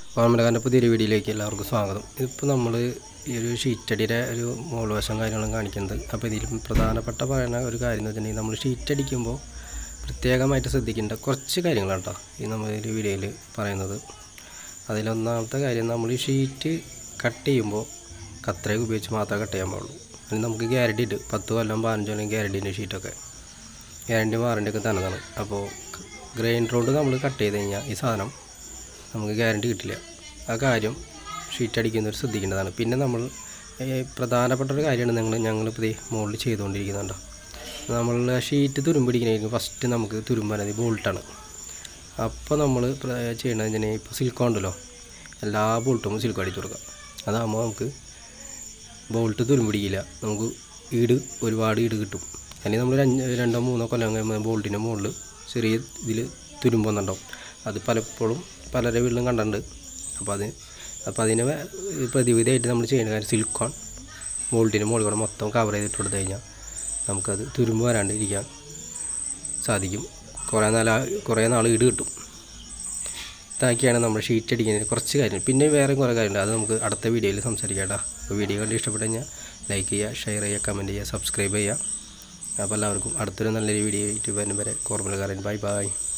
കോമലക്കാരൻ്റെ പുതിയൊരു വീഡിയോയിലേക്ക് എല്ലാവർക്കും സ്വാഗതം ഇതിപ്പോൾ നമ്മൾ ഈ ഒരു ഷീറ്റടിയുടെ ഒരു മോൾവശം കാര്യങ്ങളും കാണിക്കുന്നത് അപ്പോൾ ഇതിൽ പ്രധാനപ്പെട്ട പറയുന്ന ഒരു കാര്യം എന്ന് വെച്ചിട്ടുണ്ടെങ്കിൽ നമ്മൾ ഷീറ്റ് അടിക്കുമ്പോൾ പ്രത്യേകമായിട്ട് ശ്രദ്ധിക്കേണ്ട കുറച്ച് കാര്യങ്ങളാണ് കേട്ടോ ഈ നമ്മൾ ഈ വീഡിയോയിൽ പറയുന്നത് അതിലൊന്നാമത്തെ കാര്യം നമ്മൾ ഈ ഷീറ്റ് കട്ട് ചെയ്യുമ്പോൾ കത്രയൊക്കെ ഉപയോഗിച്ച് മാത്രമേ കട്ട് ചെയ്യാൻ പാടുള്ളൂ അതിന് നമുക്ക് ഗ്യാരണ്ടി ഉണ്ട് പത്ത് കൊല്ലം പതിനഞ്ച് കൊല്ലം ഗ്യാരണ്ടീൻ്റെ ഷീറ്റൊക്കെ ഗ്യാരണ്ടി വാറണ്ടി ഒക്കെ തന്നതാണ് അപ്പോൾ ഗ്രൈൻഡർ കൊണ്ട് നമ്മൾ കട്ട് ചെയ്ത് കഴിഞ്ഞാൽ ഈ സാധനം നമുക്ക് ഗ്യാരണ്ടി കിട്ടില്ല ആ കാര്യം ഷീറ്റ് അടിക്കുന്നവർ ശ്രദ്ധിക്കേണ്ടതാണ് പിന്നെ നമ്മൾ ഏ, പ്രധാനപ്പെട്ട ഒരു കാര്യമാണ് നിങ്ങൾ ഞങ്ങളിപ്പോൾ ഈ മുകളിൽ ചെയ്തുകൊണ്ടിരിക്കുന്നുണ്ടോ നമ്മൾ ആ ഷീറ്റ് തുരുമ്പിടിക്കുന്നതായിരിക്കും ഫസ്റ്റ് നമുക്ക് തുരുമ്പാനത് ബോൾട്ടാണ് അപ്പോൾ നമ്മൾ ചെയ്യണത് വെച്ചാൽ ഇപ്പോൾ സിൽക്കോ ഉണ്ടല്ലോ എല്ലാ ബോൾട്ടും സിൽക്കോ അടിച്ചു കൊടുക്കുക അതാകുമ്പോൾ നമുക്ക് ബോൾട്ട് തുരുമ്പിടിക്കില്ല നമുക്ക് ഈട് ഒരുപാട് ഈട് കിട്ടും അല്ലെങ്കിൽ നമ്മൾ ഒരു അഞ്ച് രണ്ടോ മൂന്നോ കൊല്ലം കഴിയുമ്പോൾ ബോൾട്ടിൻ്റെ മുകളിൽ ചെറിയ ഇതിൽ തുരുമ്പൊന്നുണ്ടാവും അത് പലപ്പോഴും പലരുടെ വീട്ടിലും കണ്ടിട്ടുണ്ട് അപ്പോൾ അത് അപ്പോൾ അതിന് വേ- പ്രതിവിധിയായിട്ട് നമ്മൾ ചെയ്യുന്ന കാര്യം സിൽക്കോൺ ബോൾട്ടിൻ്റെ മുകളിൽ കൂടെ മൊത്തം കവർ ചെയ്തിട്ട് കൊടുത്തു കഴിഞ്ഞാൽ നമുക്കത് തുരുമ്പ് വരാണ്ട് ഇരിക്കാൻ സാധിക്കും കുറേ നാൾ കുറേ നാൾ ഈട് കിട്ടും ഇതാക്കിയാണ് നമ്മൾ ഷീറ്റ് അടിക്കുന്നതിന് കുറച്ച് കാര്യം പിന്നെ വേറെ കുറേ കാര്യമുണ്ട് അത് നമുക്ക് അടുത്ത വീഡിയോയിൽ സംസാരിക്കാം കേട്ടോ അപ്പോൾ വീഡിയോ കണ്ട് ഇഷ്ടപ്പെട്ട് കഴിഞ്ഞാൽ ലൈക്ക് ചെയ്യുക ഷെയർ ചെയ്യുക കമൻറ്റ് ചെയ്യുക സബ്സ്ക്രൈബ് ചെയ്യുക അപ്പോൾ എല്ലാവർക്കും അടുത്തൊരു നല്ലൊരു വീഡിയോ ആയിട്ട് വരുന്നവരെ കോർമലക്കാരൻ ബൈ ബൈ